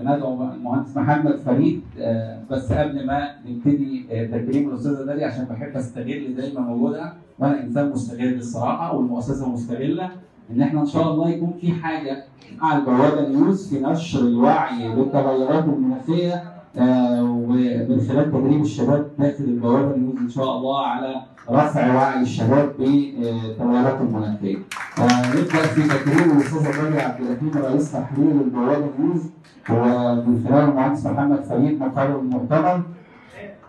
ندعو المهندس محمد فريد آه، بس قبل ما نبتدي آه، تكريم الاستاذه داليا عشان بحب استغل دايما وجودها وانا انسان مستغل الصراحه والمؤسسه مستغله ان احنا ان شاء الله يكون في حاجه مع البوابه نيوز في نشر الوعي بالتغيرات المناخيه آه، ومن خلال تدريب الشباب داخل البوابه نيوز ان شاء الله على رفع وعي الشباب بالتغيرات المناخيه. آه، نبدا في تكريم الاستاذه داليا عبد الرحيم رئيس تحرير البوابه نيوز ومن خلال المهندس محمد فريد مقرر المؤتمر